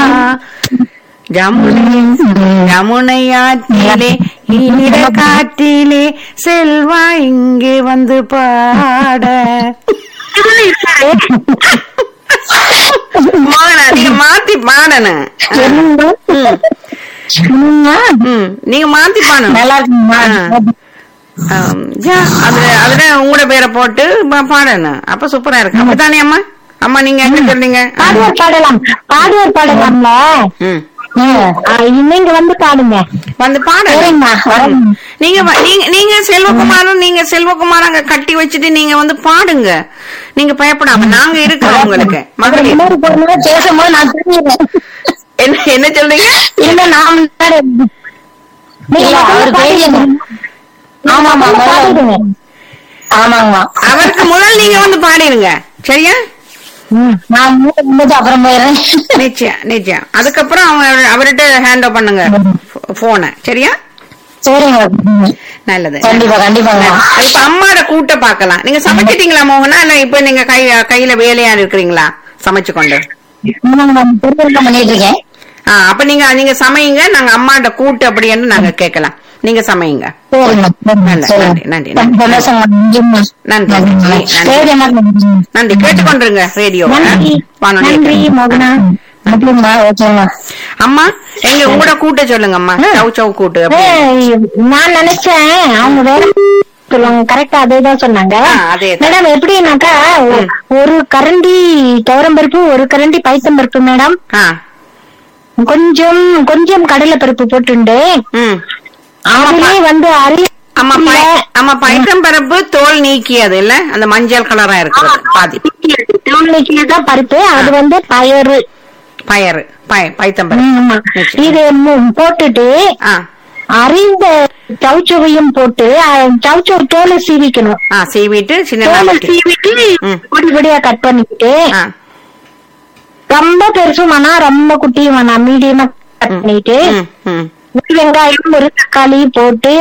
ஜமுனை யமுனை ஆற்றிலே ஈர காற்றிலே செல்வா இங்கே வந்து பாட மோகனா நீங்க மாத்தி பாடணும் ம், ம், நீங்க மாத்தி பாடணும் நல்லா இருக்குமா ஆம், ஜா, அதுல அதுல உங்களோட பேரை போட்டு பா- பாடணும் அப்ப சூப்பரா இருக்கு அப்படித்தானே அம்மா அம்மா நீங்க என்ன சொல்றீங்க ஆ, பாடுவார் பாடலாம் பாடுவார் பாடலாம்ல ம். ஆ, நீங்க வந்து பாடுங்க வந்து பாடுங்க சரிங்கம்மா வரேன். நீங்க வ- நீங்க நீங்க செல்வகுமாரும் நீங்க செல்வகுமார் அங்க கட்டி வச்சுட்டு நீங்க வந்து பாடுங்க நீங்க பயப்படாம நாங்க இருக்கிறோம் உங்களுக்கு அப்புறம் மகளிர் இன்னொரு பொண்ணு பேசும்போது நான் தூங்கிடுறேன் என்ன என்ன சொல்றீங்க இல்ல நான் முன்னாடி நீங்க இல்ல, முதல்ல அவர் பாடிடுங்க. ஆமாமா, முதல்ல முதல்ல. பாடிடுங்க. ஆமாங்கம்மா அவருக்கு முதல் நீங்க வந்து பாடிடுங்க சரியா ம். நான் மூணு நிமிஷம் அப்புறம் போயிடுறேன் நிச்சயம் நிச்சயம் அதுக்கப்புறம் அவர் அவர்கிட்ட ஹேண்ட் ஓவர் பண்ணுங்க போனை சரியா சரிங்க நல்லது கண்டிப்பா கண்டிப்பாங்க இப்ப அம்மாட கூட்ட பாக்கலாம் நீங்க சமைச்சிட்டீங்களா மோகனா இல்ல இப்ப நீங்க கை கையில வேலையா இருக்கிறீங்களா சமைச்சு கொண்டு பெருமையாக பண்ணிட்டு இருக்கேன் ஆ அப்ப நீங்க நீங்க சமையுங்க நாங்க அம்மாட்ட கூட்டு அப்படின்னு நாங்க கேட்கலாம் நீங்க சமையுங்க சரிங்க நல்ல, சரிங்க. நன்றி, நன்றி, நன்றி. சந்தோஷம் நன்றிம்மா. நன்றி, நன்றிம்மா. நன்றி. சரிம்மா, நன்றிம்மா. நன்றி கேட்டுக்கொண்டிருங்க ரேடியோ நன்றி நன்றி மோகனா நன்றிம்மா ஓகேம்மா அம்மா எங்க உங்களோட கூட்ட சொல்லுங்க அம்மா சவு சவு கூட்டு அப்படி. ஏய், நான் நினைச்சேன் அவங்க வேற சொல்லுவாங்க கரெக்டா அதேதான் சொன்னாங்க ஆ, அதேதான். மேடம் எப்படின்னாக்கா ஒ- ஒரு கரண்டி துவரம்பருப்பு ஒரு கரண்டி பைத்தம்பருப்பு மேடம் ஆ கொஞ்சம் கொஞ்சம் கடலை பருப்பு போட்டுண்டு ம் அதுலயே வந்து அரி அம்மா பை அம்மா பைத்தம் பருப்பு தோல் நீக்கியது இல்ல அந்த மஞ்சள் கலரா இருக்கிறது பாதி தான் பருப்பு அது வந்து பயறு பயறு பய பைத்தம் பருப்பு ம், ஆமா. நிச்சயம். இது மு- போட்டுட்டு ஆ அறிந்த சவுச்சவையும் போட்டு சவுச்சவ் தோலை சீவிக்கணும் ஆ சீவிட்டு சின்ன தோலை வெட்டி. சீவிட்டு ம். பொடி பொடியா கட் பண்ணிக்கிட்டு ஆ ரொம்ப பெருசும் வேணாம் ரொம்ப குட்டியும் வேணாம் மீடியமா கட் பண்ணிட்டு ம் ம் ஒரு வெங்காயம் ஒரு தக்காளி போட்டு